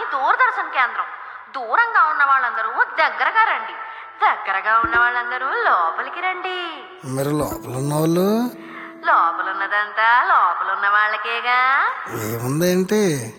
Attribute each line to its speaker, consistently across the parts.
Speaker 1: దూరదర్శన్ కేంద్రం దూరంగా ఉన్న వాళ్ళందరూ దగ్గరగా రండి దగ్గరగా ఉన్న వాళ్ళందరూ లోపలికి రండి
Speaker 2: మరి లోపల ఉన్న వాళ్ళు
Speaker 1: లోపల ఉన్నదంతా లోపల ఉన్న వాళ్ళకేగా
Speaker 2: ఏముందేంటి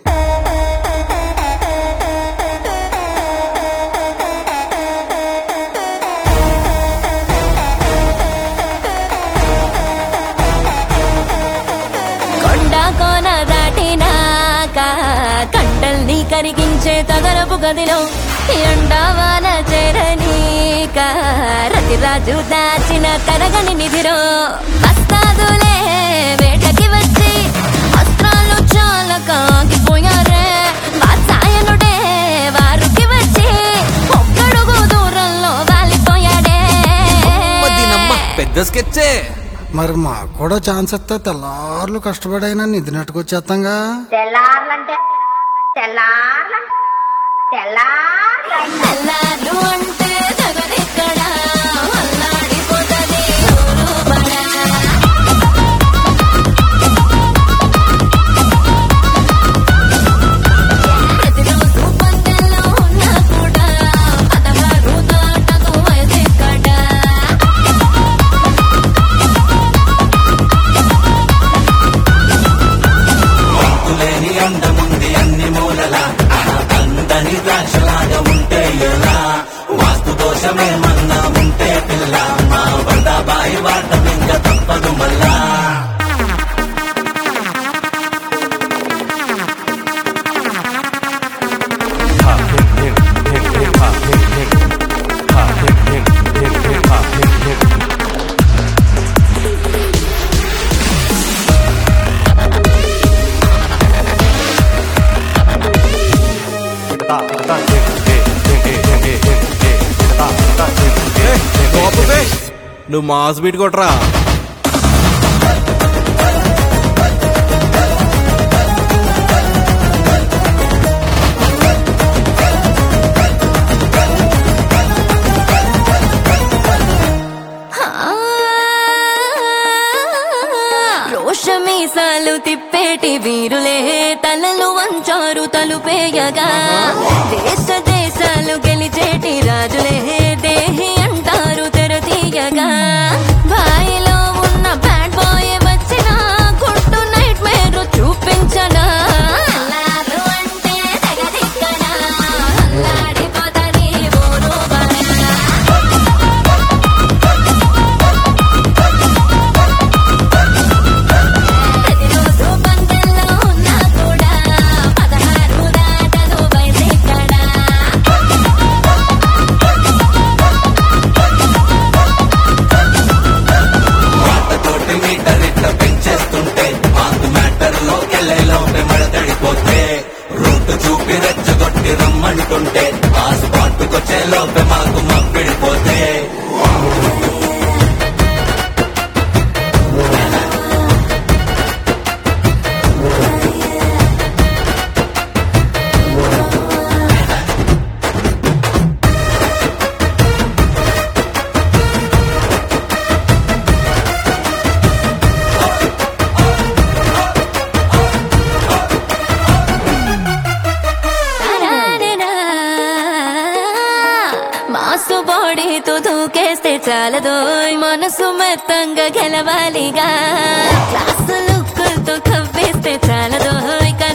Speaker 3: కొండ కోన దాటినాక కండల్ని కరిగించే తగరపు గదిలో ఎండవాన చేరనీక రతిరాజు దాచిన తరగని నిధిలో వస్తాదులే వేటకి వచ్చి అస్త్రాలు చాలా కాగిపోయారే వాత్సాయనుడే వారికి వచ్చి ఒక్కడుగు దూరంలో వాలిపోయాడే
Speaker 4: దీనమ్మ పెద్ద స్కెచ్చే
Speaker 2: మరి మాకు కూడా ఛాన్స్ ఇస్తే తెల్లార్లు కష్టపడైనా నిధి నెట్టుకొచ్చేస్తాంగా
Speaker 5: తెల్లార్లంటే తెల్లార్ల తెల్లార్ల
Speaker 3: తెల్లారు అంటే తగదిక్కడ అల్లాడిపోతది ఊరు బడా. ప్రతిరోజు పందెంలో ఉన్నా కూడా పదహారు దాటదు వయసెక్కడ.
Speaker 6: లేని అందముంది అన్ని మూలల అందని ద్రాక్షలాగా ఉంటే ఎలా వాస్తు దోషమేమన్నా ఉంటే పిల్ల మా వరదాబాయి వాటం ఇంకా తప్పదు మళ్ళా
Speaker 4: నువ్వు మాస్ బీట్ కొట్రా
Speaker 3: రోషమీసాలు తిప్పేటి వీరులే తలలు వంచారు తలుపేయగా దేశ దేశాలు గెలిచేటి రాజులే దేహి అంటారు తెరతీయగా బాయిలో ఉన్న బ్యాడ్ బాయ్ వచ్చిన గుట్టు నైట్ మేరు చూపించనా అల్లారు అంటే తెగదిక్కనా, అల్లాడిపోతది ఊరు బడా. ప్రతిరోజు పందెంలో ఉన్నా కూడా పదహారు దాటదు వయసెక్కడ.
Speaker 6: తోటి మీటర్ ఇట్లా పెంచేస్తుంటే మాకు మ్యాటర్ లోకెళ్ళే లోపే మడతడిపోతే రూట్ చూపి రెచ్చగొట్టి రమ్మంటుంటే ఆ స్పాట్ కొచ్చే లోపే మాకు మప్పిడిపోతే
Speaker 3: తరారెనా. మాసు బాడీతో దూకేస్తే చాలదో మనసు మెత్తంగా గెలవాలిగా క్లాసు లుక్కులతో కవ్వేస్తే చాలదో ఇక